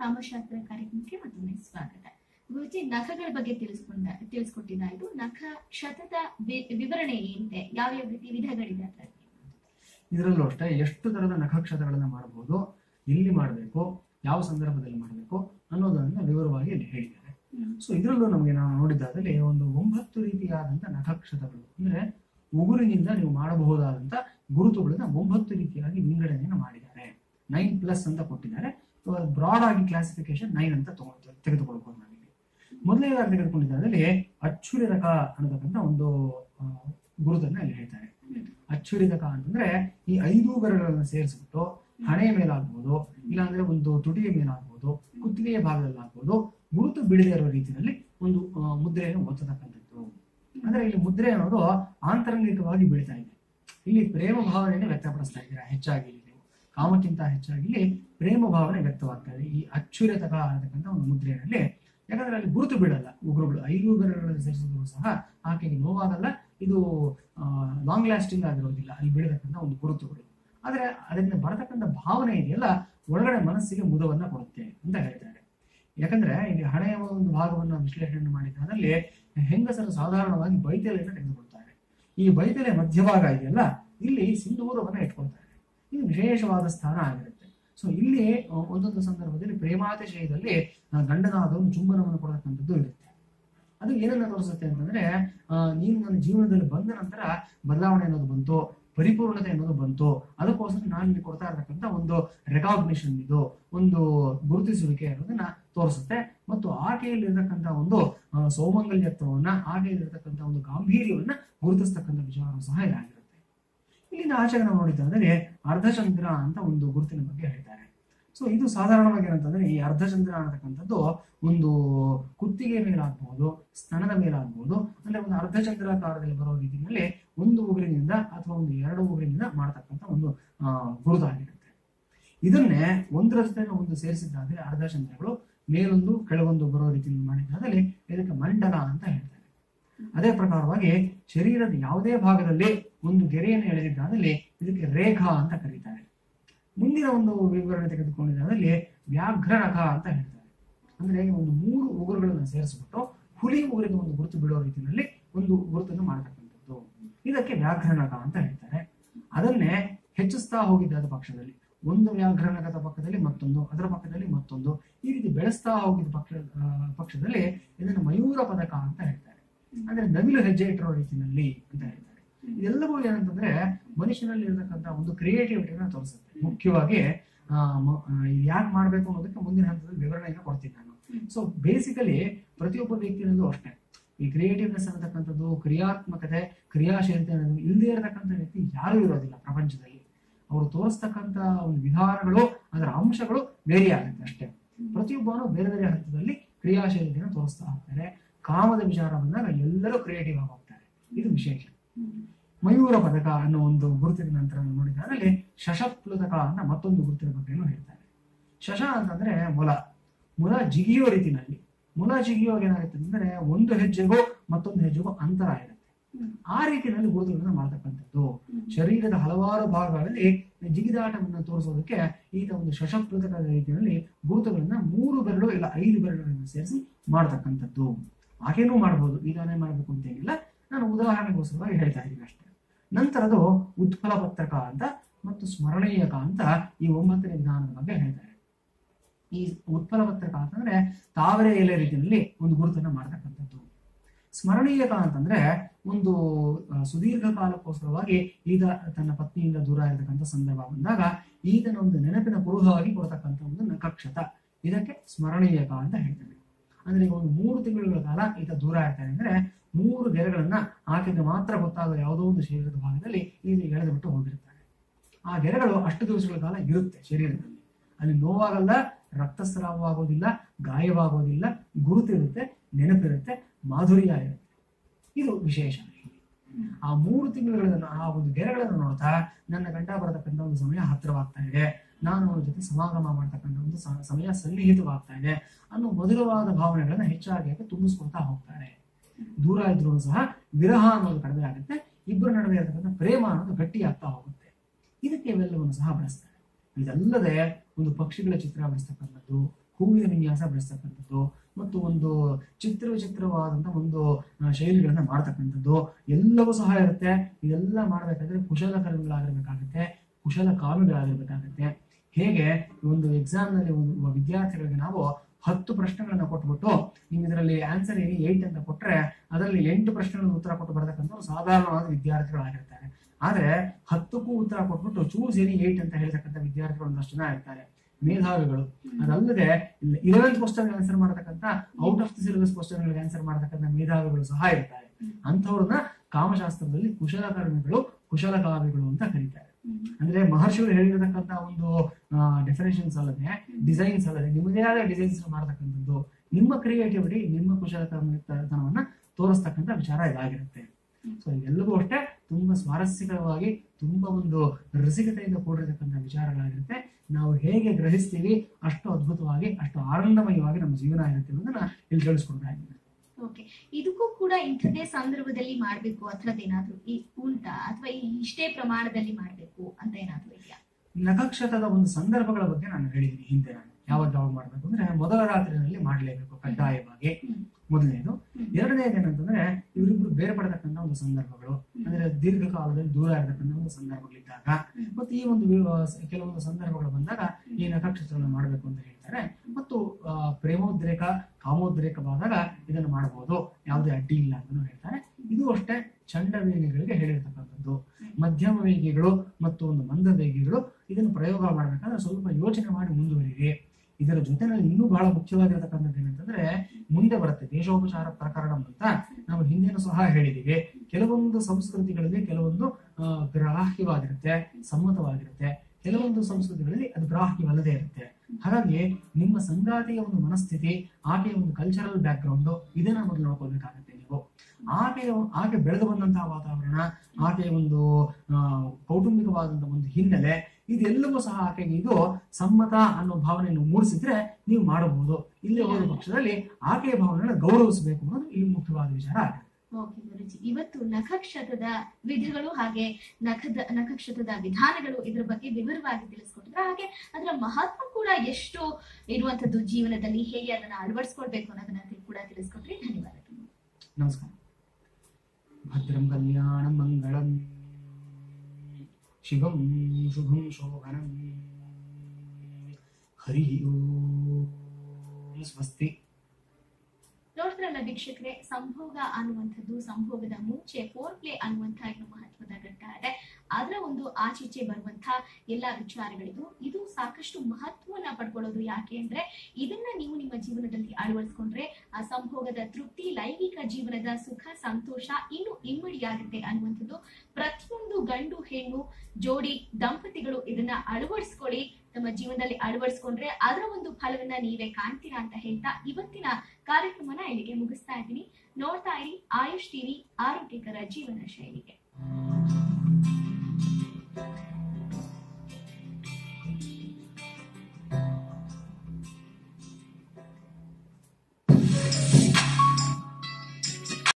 ಕಾಮಶಾಸ್ತ್ರ ಕಾರ್ಯಕ್ರಮಕ್ಕೆ ಮತ್ತೊಮ್ಮೆ ಸ್ವಾಗತ ಗುರುಜಿ ನಖಗಳ ಬಗ್ಗೆ ತಿಳಿಸ್ಕೊಂಡ ತಿಳಿಸ್ಕೊಟ್ಟಿದ್ದಾಯ್ತು ನಖ ಶತದ ವಿ- ವಿವರಣೆ ಏನಿದೆ ಯಾವ ಯಾವ ರೀತಿ ವಿಧಗಳಿದೆ ಅದರಲ್ಲಿ ಇದರಲ್ಲೂ ಅಷ್ಟೇ ಎಷ್ಟು ತರದ ನಖಕ್ಷತಗಳನ್ನ ಮಾಡಬಹುದು ಎಲ್ಲಿ ಮಾಡಬೇಕು ಯಾವ ಸಂದರ್ಭದಲ್ಲಿ ಮಾಡಬೇಕು ಅನ್ನೋದನ್ನ ವಿವರವಾಗಿ ಇಲ್ಲಿ ಹೇಳಿದ್ದಾರೆ ಹ್ಮ್. ಸೊ ಇದರಲ್ಲೂ ನಮಗೆ ನಾವು ನೋಡಿದ್ದಾದಲ್ಲಿ ಒಂದು ಒಂಬತ್ತು ರೀತಿಯಾದಂತ ನಖಕ್ಷತಗಳು ಅಂದ್ರೆ ಉಗುರಿನಿಂದ ನೀವು ಮಾಡಬಹುದಾದಂತ ಗುರುತುಗಳನ್ನ ಒಂಬತ್ತು ರೀತಿಯಾಗಿ ವಿಂಗಡಣೆಯನ್ನು ಮಾಡಿದ್ದಾರೆ ನೈನ್ ಪ್ಲಸ್ ಅಂತ ಕೊಟ್ಟಿದ್ದಾರೆ ಬ್ರಾಡ್ ಆಗಿ ಕ್ಲಾಸಿಫಿಕೇಶನ್ ನೈನ್ ಅಂತ ತಗೊಂಡು ತೆಗೆದುಕೊಳ್ಬಹುದು ನಾವಿಲ್ಲಿ ಮೊದಲನೇದಾಗಿ ತೆಗೆದುಕೊಂಡಿದ್ದಾದಲ್ಲಿ ಅಚ್ಚುರಿರಕ ಅನ್ನತಕ್ಕಂಥ ಒಂದು ಆ, ಗುರುತನ್ನ ಇಲ್ಲಿ ಹೇಳ್ತಾರೆ ಹ್ಮ್. ಅಚ್ಚುರಿದಕ ಅಂತಂದ್ರೆ ಈ ಐದು ಬೆರಳುಗಳನ್ನು ಸೇರಿಸ್ಬಿಟ್ಟು ಹಣೆಯ ಮೇಲಾಗ್ಬೋದು ಇಲ್ಲಾಂದ್ರೆ ಒಂದು ತುಟಿಯ ಮೇಲಾಗ್ಬೋದು ಕುತ್ತಿಗೆಯ ಭಾಗದಲ್ಲಿ ಆಗ್ಬೋದು ಗುರುತು ಬಿಡದೆ ಇರೋ ರೀತಿಯಲ್ಲಿ ಒಂದು ಆ, ಮುದ್ರೆಯನ್ನು ಒತ್ತತಕ್ಕಂಥದ್ದು ಅಂದ್ರೆ ಇಲ್ಲಿ ಮುದ್ರೆ ಅನ್ನೋದು ಆಂತರಂಗಿಕವಾಗಿ ಬೀಳ್ತಾ ಇದೆ ಇಲ್ಲಿ ಪ್ರೇಮ ಭಾವನೆಯನ್ನು ವ್ಯಕ್ತಪಡಿಸ್ತಾ ಇದ್ದೀರಾ ಹೆಚ್ಚಾಗಿ ಇಲ್ಲಿ ನೀವು ಕಾಮಕ್ಕಿಂತ ಹೆಚ್ಚಾಗಿ ಇಲ್ಲಿ ಪ್ರೇಮ ಭಾವನೆ ವ್ಯಕ್ತವಾಗ್ತಾ ಇದೆ ಈ ಅಚ್ಚುರಿತಕ ಅನ್ನತಕ್ಕಂಥ ಒಂದು ಮುದ್ರೆಯಲ್ಲಿ ಯಾಕಂದ್ರೆ ಅಲ್ಲಿ ಗುರುತು ಬಿಡಲ್ಲ ಉಗುರುಗಳು ಐದು ಬೆರಳುಗಳನ್ನು ಸೇರಿಸಿದ್ರು ಸಹ ಆಕೆಗೆ ನೋವಾಗಲ್ಲ ಇದು ಲಾಂಗ್ ಲಾಸ್ಟಿಂಗ್ ಆಗಿರೋದಿಲ್ಲ ಅಲ್ಲಿ ಬೀಳತಕ್ಕಂಥ ಒಂದು ಗುರುತುಗಳು ಆದ್ರೆ ಅದರಿಂದ ಬರತಕ್ಕಂಥ ಭಾವನೆ ಇದೆಯಲ್ಲ ಒಳಗಡೆ ಮನಸ್ಸಿಗೆ ಮುದವನ್ನ ಕೊಡುತ್ತೆ ಅಂತ ಹೇಳ್ತಾರೆ ಯಾಕಂದ್ರೆ ಇಲ್ಲಿ ಹಣೆಯ ಒಂದು ಭಾಗವನ್ನು ವಿಶ್ಲೇಷಣೆ ಮಾಡಿದ್ರಲ್ಲಿ ಹೆಂಗಸರು ಸಾಧಾರಣವಾಗಿ ಬೈತಲೆಯನ್ನು ತೆಗೆದುಕೊಳ್ತಾರೆ ಈ ಬೈತಲೆ ಮಧ್ಯಭಾಗ ಇದೆಯಲ್ಲ ಇಲ್ಲಿ ಸಿಂಧೂರವನ್ನ ಇಟ್ಕೊಳ್ತಾರೆ ಇದು ವಿಶೇಷವಾದ ಸ್ಥಾನ ಆಗಿರುತ್ತೆ ಸೊ ಇಲ್ಲಿ ಆ, ಒಂದೊಂದು ಸಂದರ್ಭದಲ್ಲಿ ಪ್ರೇಮಾತಿಶಯದಲ್ಲಿ ಆ, ಗಂಡನಾದವನು ಚುಂಬನವನ್ನು ಕೊಡತಕ್ಕಂಥದ್ದು ಇರುತ್ತೆ ಅದು ಏನನ್ನ ತೋರಿಸುತ್ತೆ ಅಂತಂದ್ರೆ ಆ, ನೀನು ನನ್ನ ಜೀವನದಲ್ಲಿ ಬಂದ ನಂತರ ಬದಲಾವಣೆ ಅನ್ನೋದು ಬಂತು ಪರಿಪೂರ್ಣತೆ ಅನ್ನೋದು ಬಂತು ಅದಕ್ಕೋಸ್ಕರ ನಾನು ಇಲ್ಲಿ ಕೊಡ್ತಾ ಇರತಕ್ಕಂಥ ಒಂದು ರೆಕಾಗ್ನಿಷನ್ ಇದು ಒಂದು ಗುರುತಿಸುವಿಕೆ ಅನ್ನೋದನ್ನ ತೋರಿಸುತ್ತೆ ಮತ್ತು ಆಕೆಯಲ್ಲಿ ಇರತಕ್ಕಂಥ ಒಂದು ಆ, ಸೌಮಂಗಲ್ಯತ್ವವನ್ನ ಆಕೆಯಲ್ಲಿರತಕ್ಕಂಥ ಒಂದು ಗಾಂಭೀರ್ಯವನ್ನ ಗುರುತಿಸ್ತಕ್ಕಂಥ ವಿಚಾರ ಸಹ ಇದಾಗಿರುತ್ತೆ ಇಲ್ಲಿಂದ ಆಚೆಗೆ ನಾವು ನೋಡಿದ್ದಾದ್ರೆ ಅರ್ಧಚಂದ್ರ ಅಂತ ಒಂದು ಗುರುತಿನ ಬಗ್ಗೆ ಹೇಳ್ತಾರೆ ಸೊ ಇದು ಸಾಧಾರಣವಾಗಿ ಏನಂತಂದ್ರೆ ಈ ಅರ್ಧಚಂದ್ರ ಅನ್ನತಕ್ಕಂಥದ್ದು ಒಂದು ಕುತ್ತಿಗೆ ಮೇಲಾಗಬಹುದು ಸ್ತನದ ಮೇಲಾಗಬಹುದು ಅಂದ್ರೆ ಒಂದು ಅರ್ಧಚಂದ್ರಾಕಾರದಲ್ಲಿ ಬರೋ ರೀತಿಯಲ್ಲಿ ಒಂದು ಉಗುರಿನಿಂದ ಅಥವಾ ಒಂದು ಎರಡು ಉಗುರಿನಿಂದ ಮಾಡತಕ್ಕಂಥ ಒಂದು ಆ, ಗುರುತಾಗಿರುತ್ತೆ ಇದನ್ನೇ ಒಂದರ ಜೊತೆ ಒಂದು ಸೇರಿಸಿದ್ದಾದ್ರೆ ಅರ್ಧಚಂದ್ರಗಳು ಮೇಲೊಂದು ಕೆಳಗೊಂದು ಬರೋ ರೀತಿಯಲ್ಲಿ ಮಾಡಿದ್ದಾದಲ್ಲಿ ಇದಕ್ಕೆ ಮಂಡಲ ಅಂತ ಹೇಳ್ತಾರೆ ಅದೇ ಪ್ರಕಾರವಾಗಿ ಶರೀರದ ಯಾವುದೇ ಭಾಗದಲ್ಲಿ ಒಂದು ಗೆರೆಯನ್ನು ಎಳೆದಿದ್ದಾದಲ್ಲಿ ಇದಕ್ಕೆ ರೇಖಾ ಅಂತ ಕರೀತಾರೆ ಮುಂದಿನ ಒಂದು ವಿವರಣೆ ತೆಗೆದುಕೊಂಡಿದ್ದಾದಲ್ಲಿ ವ್ಯಾಘ್ರನಖ ಅಂತ ಹೇಳ್ತಾರೆ ಅಂದ್ರೆ ಒಂದು ಮೂರು ಉಗುರುಗಳನ್ನು ಸೇರಿಸ್ಬಿಟ್ಟು ಹುಲಿ ಉಗುರಿಗೆ ಒಂದು ಗುರುತು ಬಿಡೋ ರೀತಿಯಲ್ಲಿ ಒಂದು ಗುರುತನ್ನು ಮಾಡತಕ್ಕಂಥದ್ದು ಇದಕ್ಕೆ ವ್ಯಾಘ್ರನಖ ಅಂತ ಹೇಳ್ತಾರೆ ಅದನ್ನೇ ಹೆಚ್ಚಿಸ್ತಾ ಹೋಗಿದ್ದಾದ ಪಕ್ಷದಲ್ಲಿ ಒಂದು ವ್ಯಾಘ್ರನಖದ ಪಕ್ಕದಲ್ಲಿ ಮತ್ತೊಂದು ಅದರ ಪಕ್ಕದಲ್ಲಿ ಮತ್ತೊಂದು ಈ ರೀತಿ ಬೆಳೆಸ್ತಾ ಹೋಗಿದ ಪಕ್ಷ ಆ, ಪಕ್ಷದಲ್ಲಿ ಇದನ್ನು ಮಯೂರ ಪದಕ ಅಂತ ಹೇಳ್ತಾರೆ ಅಂದ್ರೆ ನವಿಲು ಹೆಜ್ಜೆ ಇಟ್ಟಿರೋ ರೀತಿಯಲ್ಲಿ ಅಂತ ಹೇಳ್ತಾರೆ ಇದೆಲ್ಲವೂ ಏನಂತಂದ್ರೆ ಮನುಷ್ಯನಲ್ಲಿ ಇರತಕ್ಕಂತ ಒಂದು ಕ್ರಿಯೇಟಿವಿಟಿನ ತೋರಿಸುತ್ತೆ ಮುಖ್ಯವಾಗಿ ಆ, ಮ- ಆ, ಇದು ಯಾಕೆ ಮಾಡ್ಬೇಕು ಅನ್ನೋದಕ್ಕೆ ಮುಂದಿನ ಹಂತದಲ್ಲಿ ವಿವರಣೆಯನ್ನು ಕೊಡ್ತೀನಿ ನಾನು ಸೊ ಬೇಸಿಕಲಿ ಪ್ರತಿಯೊಬ್ಬ ವ್ಯಕ್ತಿಯಲ್ಲೂ ಅಷ್ಟೇ ಈ ಕ್ರಿಯೇಟಿವ್ನೆಸ್ ಅನ್ನತಕ್ಕಂಥದ್ದು ಕ್ರಿಯಾತ್ಮಕತೆ ಕ್ರಿಯಾಶೀಲತೆ ಅನ್ನೋದು ಇಲ್ಲದೆ ಇರತಕ್ಕಂಥ ವ್ಯಕ್ತಿ ಯಾರೂ ಇರೋದಿಲ್ಲ ಪ್ರಪಂಚದಲ್ಲಿ ಅವರು ತೋರಿಸ್ತಕ್ಕಂಥ ಒಂದು ವಿಧಾನಗಳು ಅದರ ಅಂಶಗಳು ಬೇರೆ ಆಗುತ್ತೆ ಅಷ್ಟೇ ಪ್ರತಿಯೊಬ್ಬನು ಬೇರೆ ಬೇರೆ ಹಂತದಲ್ಲಿ ಕ್ರಿಯಾಶೀಲತೆಯನ್ನು ತೋರಿಸ್ತಾ ಹೋಗ್ತಾರೆ ಕಾಮದ ವಿಚಾರ ಬಂದಾಗ ಎಲ್ಲರೂ ಕ್ರಿಯೇಟಿವ್ ಆಗಿ ಹೋಗ್ತಾರೆ ಇದು ವಿಶೇಷ ಮಯೂರ ಪದಕ ಅನ್ನೋ ಒಂದು ಗುರುತಿನ ನಂತರ ನೋಡಿದಾದಲ್ಲಿ ಶಶಪ್ಲುತಕ ಅಂತ ಮತ್ತೊಂದು ಗುರುತಿನ ಬಗ್ಗೆನೂ ಹೇಳ್ತಾರೆ ಶಶ ಅಂತಂದ್ರೆ ಮೊಲ ಮೊಲ ಜಿಗಿಯೋ ರೀತಿನಲ್ಲಿ ಮೊಲ ಜಿಗಿಯೋವಾಗ ಏನಾಗುತ್ತೆ ಅಂದ್ರೆ ಒಂದು ಹೆಜ್ಜೆಗೂ ಮತ್ತೊಂದು ಹೆಜ್ಜೆಗೂ ಅಂತರ ಇರುತ್ತೆ ಹ್ಮ್. ಆ ರೀತಿಯಲ್ಲಿ ಗುರುತುಗಳನ್ನ ಮಾಡತಕ್ಕಂಥದ್ದು ಶರೀರದ ಹಲವಾರು ಭಾಗಗಳಲ್ಲಿ ಜಿಗಿದಾಟವನ್ನು ತೋರಿಸೋದಕ್ಕೆ ಈತ ಒಂದು ಶಶಪ್ರದಕ ರೀತಿಯಲ್ಲಿ ಗುರುತುಗಳನ್ನ ಮೂರು ಬೆರಳು ಇಲ್ಲ ಐದು ಬೆರಳುಗಳನ್ನು ಸೇರಿಸಿ ಮಾಡತಕ್ಕಂಥದ್ದು ಹಾಗೇನೂ ಮಾಡಬಹುದು ಇದಾನೇ ಮಾಡಬೇಕು ಅಂತ ಏನಿಲ್ಲ ನಾನು ಉದಾಹರಣೆಗೋಸ್ಕರವಾಗಿ ಹೇಳ್ತಾ ಇದ್ದೀನಿ ಅಷ್ಟೇ ನಂತರದು ಉತ್ಫಲ ಪತ್ರಕ ಅಂತ ಮತ್ತು ಸ್ಮರಣೀಯಕ ಅಂತ ಈ ಒಂಬತ್ತನೇ ವಿಧಾನದ ಬಗ್ಗೆ ಹೇಳ್ತಾರೆ ಈ ಉತ್ಫಲ ಪತ್ರಕ ಅಂತಂದ್ರೆ ತಾವರೆ ಎಲೆ ರೀತಿಯಲ್ಲಿ ಒಂದು ಗುರುತನ್ನ ಮಾಡತಕ್ಕಂಥದ್ದು ಸ್ಮರಣೀಯಕ ಅಂತಂದ್ರೆ ಒಂದು ಆ, ಸುದೀರ್ಘ ಕಾಲಕ್ಕೋಸ್ಕರವಾಗಿ ಈತ ತನ್ನ ಪತ್ನಿಯಿಂದ ದೂರ ಇರತಕ್ಕಂಥ ಸಂದರ್ಭ ಬಂದಾಗ ಈತನ ಒಂದು ನೆನಪಿನ ಕುರುಹವಾಗಿ ಕೊಡತಕ್ಕಂಥ ಒಂದು ನಖಕ್ಷತ ಇದಕ್ಕೆ ಸ್ಮರಣೀಯಕ ಅಂತ ಹೇಳ್ತಾರೆ ಅಂದ್ರೆ ಈಗ ಒಂದು ಮೂರು ತಿಂಗಳುಗಳ ಕಾಲ ಈತ ದೂರ ಇರ್ತಾನೆ ಅಂದ್ರೆ ಮೂರು ಗೆರೆಗಳನ್ನ ಆಕೆಗೆ ಮಾತ್ರ ಗೊತ್ತಾಗೋ ಯಾವುದೋ ಒಂದು ಶರೀರದ ಭಾಗದಲ್ಲಿ ಈತ ಎಳೆದು ಬಿಟ್ಟು ಹೋಗಿರ್ತಾನೆ ಆ ಗೆರೆಗಳು ಅಷ್ಟು ದಿವಸಗಳ ಕಾಲ ಇರುತ್ತೆ ಶರೀರದಲ್ಲಿ ಅಲ್ಲಿ ನೋವಾಗಲ್ಲ ರಕ್ತಸ್ರಾವವಾಗೋದಿಲ್ಲ ಗಾಯವಾಗೋದಿಲ್ಲ ಗುರುತಿರುತ್ತೆ ನೆನಪಿರುತ್ತೆ ಮಾಧುರ್ಯ ಇರುತ್ತೆ ಇದು ವಿಶೇಷ ಆ ಮೂರು ತಿಂಗಳುಗಳನ್ನು ಆ ಒಂದು ಗೆರೆಗಳನ್ನು ನೋಡ್ತಾ ನನ್ನ ಗಂಡ ಬರತಕ್ಕಂಥ ಒಂದು ಸಮಯ ಹತ್ತಿರವಾಗ್ತಾ ಇದೆ ನಾನು ಅವರ ಜೊತೆ ಸಮಾಗಮ ಮಾಡ್ತಕ್ಕಂಥ ಒಂದು ಸ- ಸಮಯ ಸನ್ನಿಹಿತವಾಗ್ತಾ ಇದೆ ಅನ್ನೋ ಮಧುರವಾದ ಭಾವನೆಗಳನ್ನ ಹೆಚ್ಚಾಗಿ ಆಕೆ ತುಂಬಿಸ್ಕೊಳ್ತಾ ಹೋಗ್ತಾರೆ ದೂರ ಇದ್ರೂ ಸಹ ವಿರಹ ಅನ್ನೋದು ಕಡಿಮೆ ಆಗುತ್ತೆ ಇಬ್ಬರ ನಡುವೆ ಇರತಕ್ಕಂಥ ಪ್ರೇಮ ಅನ್ನೋದು ಗಟ್ಟಿ ಆಗ್ತಾ ಹೋಗುತ್ತೆ ಇದಕ್ಕೆ ಇವೆಲ್ಲವನ್ನು ಸಹ ಬಳಸ್ತಾರೆ ಇದಲ್ಲದೆ ಒಂದು ಪಕ್ಷಿಗಳ ಚಿತ್ರ ಬಿಡಿಸ್ತಕ್ಕಂಥದ್ದು ಹೂವಿನ ವಿನ್ಯಾಸ ಬೆಳೆಸ್ತಕ್ಕಂಥದ್ದು ಮತ್ತು ಒಂದು ಚಿತ್ರ ವಿಚಿತ್ರವಾದಂತಹ ಒಂದು ಆ, ಶೈಲಿಗಳನ್ನ ಮಾಡ್ತಕ್ಕಂಥದ್ದು ಎಲ್ಲವೂ ಸಹ ಇರುತ್ತೆ ಇದೆಲ್ಲ ಮಾಡ್ಬೇಕಾದ್ರೆ ಕುಶಲಕರ್ಮಿಗಳಾಗಿರ್ಬೇಕಾಗತ್ತೆ ಕುಶಲ ಕಾಮಿಗಳಾಗಿರ್ಬೇಕಾಗತ್ತೆ ಹೇಗೆ ಒಂದು exam ನಲ್ಲಿ ಒಂದು ಒಬ್ಬ ವಿದ್ಯಾರ್ಥಿಗಳಿಗೆ ನಾವು ಹತ್ತು ಪ್ರಶ್ನೆಗಳನ್ನ ಕೊಟ್ಬಿಟ್ಟು ನೀವು ಇದರಲ್ಲಿ ಆನ್ಸರ್ ಏನಿ ಏಟ್ ಅಂತ ಕೊಟ್ರೆ ಅದರಲ್ಲಿ ಎಂಟು ಪ್ರಶ್ನೆಗಳ ಉತ್ತರ ಕೊಟ್ಟು ಬರತಕ್ಕಂಥ ಒಂದು ಸಾಧಾರಣವಾದ ವಿದ್ಯಾರ್ಥಿಗಳಾಗಿರ್ತಾರೆ ಆದ್ರೆ ಹತ್ತಕ್ಕೂ ಉತ್ತರ ಕೊಟ್ಬಿಟ್ಟು ಚೂಸ್ ಎನಿ ಏಟ್ ಅಂತ ಹೇಳ್ತಕ್ಕಂಥ ವಿದ್ಯಾರ್ಥಿಗಳು ಒಂದಷ್ಟು ಜನ ಇರ್ತಾರೆ ಮೇಧಾವಿಗಳು ಅದಲ್ಲದೆ ಇಲೆವೆಂತ್ ಕ್ವಶನ್ ಆನ್ಸರ್ ಮಾಡತಕ್ಕಂಥ out of the syllabus question answer ಮಾಡತಕ್ಕಂಥ ಮೇಧಾವಿಗಳು ಸಹ ಇರ್ತಾರೆ ಅಂಥವ್ರನ್ನ ಕಾಮಶಾಸ್ತ್ರದಲ್ಲಿ ಕುಶಲಕರ್ಮಿಗಳು ಕುಶಲಕಾವಿಗಳು ಅಂತ ಕರೀತಾರೆ ಅಂದ್ರೆ ಮಹರ್ಷಿಗಳು ಹೇಳಿರತಕ್ಕಂತ ಒಂದು ಡೆಫಿನೇಷನ್ಸ್ ಅಲ್ಲದೆ ಡಿಸೈನ್ಸ್ ಅಲ್ಲದೆ ನಿಮ್ಮದೇ ಆದ ಡಿಸೈನ್ಸ್ ಮಾಡತಕ್ಕಂಥದ್ದು ನಿಮ್ಮ ಕ್ರಿಯೇಟಿವಿಟಿ ನಿಮ್ಮ ಕುಶಲಕರ್ಮಿತನವನ್ನ ತೋರಿಸ್ತಕ್ಕಂಥ ವಿಚಾರ ಇದಾಗಿರುತ್ತೆ ಸೊ ಎಲ್ಲವೂ ಅಷ್ಟೇ ತುಂಬಾ ಸ್ವಾರಸ್ಯಕರವಾಗಿ ತುಂಬಾ ಒಂದು ರಸಿಕತೆಯಿಂದ ಕೂಡಿರತಕ್ಕಂಥ ವಿಚಾರಗಳಾಗಿರುತ್ತೆ ನಾವು ಹೇಗೆ ಗ್ರಹಿಸ್ತೀವಿ ಅಷ್ಟು ಅದ್ಭುತವಾಗಿ ಅಷ್ಟು ಆನಂದಮಯವಾಗಿ ನಮ್ಮ ಜೀವನ ಇರುತ್ತೆ ಅನ್ನೋದನ್ನ ಇಲ್ಲಿ ತಿಳಿಸ್ಕೊಡ್ತಾ ಇದ್ದೀನಿ ಓಕೆ ಇದಕ್ಕೂ ಕೂಡ ಇಂಥದ್ದೇ ಸಂದರ್ಭದಲ್ಲಿ ಮಾಡ್ಬೇಕು ಅಥ್ರದ್ದೇನಾದ್ರೂ ಈ ಉಂಟಾ ಅಥವಾ ಈ ಇಷ್ಟೇ ಪ್ರಮಾಣದಲ್ಲಿ ಮಾಡ್ಬೇಕು ಅಂತ ಏನಾದ್ರೂ ಇದೆಯಾ ನಖಕ್ಷತದ ಒಂದು ಸಂದರ್ಭಗಳ ಬಗ್ಗೆ ನಾನು ಹೇಳಿದ್ದೀನಿ ಹಿಂದೆ ನಾನು ಯಾವಾಗ ಯಾವಾಗ ಮಾಡ್ಬೇಕು ಅಂದ್ರೆ ಮೊದಲ ರಾತ್ರಿನಲ್ಲಿ ಮಾಡಲೇಬೇಕು ಕಡ್ಡಾಯವಾಗಿ ಹ್ಮ್. ಮೊದಲನೇದು ಹ್ಮ್. ಎರಡನೇದು ಏನಂತಂದ್ರೆ ಇವರಿಬ್ರು ಬೇರ್ಪಡತಕ್ಕಂಥ ಒಂದು ಸಂದರ್ಭಗಳು ಹ್ಮ್. ಅಂದ್ರೆ ದೀರ್ಘಕಾಲದಲ್ಲಿ ದೂರ ಇರತಕ್ಕಂಥ ಒಂದು ಸಂದರ್ಭಗಳಿದ್ದಾಗ ಹ್ಮ್. ಮತ್ತು ಈ ಒಂದು ವಿ- ಕೆಲವೊಂದು ಸಂದರ್ಭಗಳು ಬಂದಾಗ ಈ ನಖಕ್ಷತ್ರವನ್ನು ಮಾಡಬೇಕು ಅಂತ ಹೇಳ್ತಾರೆ ಮತ್ತು ಆ, ಪ್ರೇಮೋದ್ರೇಕ ಕಾಮೋದ್ರೇಕವಾದಾಗ ಇದನ್ನು ಮಾಡಬಹುದು ಯಾವುದೇ ಅಡ್ಡಿ ಇಲ್ಲ ಅಂತ ಹೇಳ್ತಾರೆ ಇದು ಅಷ್ಟೇ ಚಂಡ ವೇಗಿಗಳಿಗೆ ಹೇಳಿರ್ತಕ್ಕಂಥದ್ದು ಮಧ್ಯಮ ವೇಗಿಗಳು ಮತ್ತು ಒಂದು ಮಂದ ವೇಗಿಗಳು ಇದನ್ನು ಪ್ರಯೋಗ ಮಾಡಬೇಕಾದ್ರೆ ಸ್ವಲ್ಪ ಯೋಚನೆ ಮಾಡಿ ಮುಂದುವರಿರಿ ಇದರ ಜೊತೆನಲ್ಲಿ ಇನ್ನೂ ಬಹಳ ಮುಖ್ಯವಾಗಿರತಕ್ಕಂಥದ್ದು ಏನಂತಂದ್ರೆ ಮುಂದೆ ಬರುತ್ತೆ ದೇಶೋಪಚಾರ ಪ್ರಕರಣ ಅಂತ ನಾವು ಹಿಂದೆನೂ ಸಹ ಹೇಳಿದೀವಿ ಕೆಲವೊಂದು ಸಂಸ್ಕೃತಿಗಳಲ್ಲಿ ಕೆಲವೊಂದು ಆ, ಗ್ರಾಹ್ಯವಾಗಿರುತ್ತೆ ಸಮ್ಮತವಾಗಿರುತ್ತೆ ಕೆಲವೊಂದು ಸಂಸ್ಕೃತಿಗಳಲ್ಲಿ ಅದು ಗ್ರಾಹ್ಯವಲ್ಲದೆ ಇರುತ್ತೆ ಹಾಗಾಗಿ ನಿಮ್ಮ ಸಂಗಾತಿಯ ಒಂದು ಮನಸ್ಥಿತಿ ಆಕೆಯ ಒಂದು ಕಲ್ಚರಲ್ ಬ್ಯಾಕ್ ಗ್ರೌಂಡ್ ಇದನ್ನ ಮೊದಲು ನೋಡ್ಕೊಳ್ಬೇಕಾಗತ್ತೆ ನೀವು ಆಕೆಯ ಆಕೆ ಬೆಳೆದು ಬಂದಂತಹ ವಾತಾವರಣ ಆಕೆಯ ಒಂದು ಆ, ಕೌಟುಂಬಿಕವಾದಂತಹ ಒಂದು ಹಿನ್ನೆಲೆ ಇದೆಲ್ಲವೂ ಸಹ ಆಕೆಗೆ ಇದು ಸಮ್ಮತ ಅನ್ನೋ ಭಾವನೆಯನ್ನು ಮೂಡಿಸಿದ್ರೆ ನೀವು ಮಾಡಬಹುದು ಇಲ್ಲಿ ಹೋದ ಪಕ್ಷದಲ್ಲಿ ಆಕೆಯ ಭಾವನೆಗಳನ್ನ ಗೌರವಿಸಬೇಕು ಅನ್ನೋದು ಇಲ್ಲಿ ಮುಖ್ಯವಾದ ವಿಚಾರ ಆಗಿದೆ ಓಕೆ ಗುರುಜಿ ಇವತ್ತು ನಖಕ್ಷತದ ವಿಧಗಳು ಹಾಗೆ ನಖದ ನಖಕ್ಷತದ ವಿಧಾನಗಳು ಇದ್ರ ಬಗ್ಗೆ ವಿವರವಾಗಿ ತಿಳಿಸ್ಕೊಟ್ಟಿದ್ರೆ ಹಾಗೆ ಅದರ ಮಹತ್ವ ಕೂಡ ಎಷ್ಟು ಇರುವಂತದ್ದು ಜೀವನದಲ್ಲಿ ಹೇಗೆ ಅದನ್ನ ಅಳವಡಿಸ್ಕೊಳ್ಬೇಕು ಅನ್ನೋದನ್ನ ತಿ- ಕೂಡ ತಿಳಿಸ್ಕೊಟ್ರಿ ಧನ್ಯವಾದಗಳು ನಮಸ್ಕಾರ ಭದ್ರಂ ಕಲ್ಯಾಣಂ ಮಂಗಳಂ ಶಿವಂ ಶುಭಂ ಶೋಭನಂ ಹರಿ ಓಂ ಸ್ವಸ್ತಿ ನೋಡಿದ್ರಲ್ಲ ವೀಕ್ಷಕರೇ ಸಂಭೋಗ ಅನ್ನುವಂಥದ್ದು ಸಂಭೋಗದ ಮುಂಚೆ ಫೋರ್ ಪ್ಲೇ ಅನ್ನುವಂಥ ಇನ್ನು ಮಹತ್ವದ ಘಟ್ಟ ಇದೆ ಅದರ ಒಂದು ಆಚೀಚೆ ಬರುವಂತ ಎಲ್ಲಾ ವಿಚಾರಗಳಿಗೂ ಇದು ಸಾಕಷ್ಟು ಮಹತ್ವವನ್ನ ಪಡ್ಕೊಳ್ಳೋದು ಯಾಕೆ ಅಂದ್ರೆ ಇದನ್ನ ನೀವು ನಿಮ್ಮ ಜೀವನದಲ್ಲಿ ಅಳವಡಿಸ್ಕೊಂಡ್ರೆ ಆ ಸಂಭೋಗದ ತೃಪ್ತಿ ಲೈಂಗಿಕ ಜೀವನದ ಸುಖ ಸಂತೋಷ ಇನ್ನು ಇಮ್ಮಡಿಯಾಗುತ್ತೆ ಅನ್ನುವಂಥದ್ದು ಪ್ರತಿಯೊಂದು ಗಂಡು ಹೆಣ್ಣು ಜೋಡಿ ದಂಪತಿಗಳು ಇದನ್ನ ಅಳವಡಿಸ್ಕೊಳ್ಳಿ ತಮ್ಮ ಜೀವನದಲ್ಲಿ ಅಳವಡಿಸ್ಕೊಂಡ್ರೆ ಅದರ ಒಂದು ಫಲವನ್ನ ನೀವೇ ಕಾಣ್ತೀರಾ ಅಂತ ಹೇಳ್ತಾ ಇವತ್ತಿನ ಕಾರ್ಯಕ್ರಮನ ಇಲ್ಲಿಗೆ ಮುಗಿಸ್ತಾ ಇದ್ದೀನಿ ನೋಡ್ತಾ ಇರಿ ಆಯುಷ್ ಟಿವಿ ಆರೋಗ್ಯಕರ ಜೀವನ ಶೈಲಿಗೆ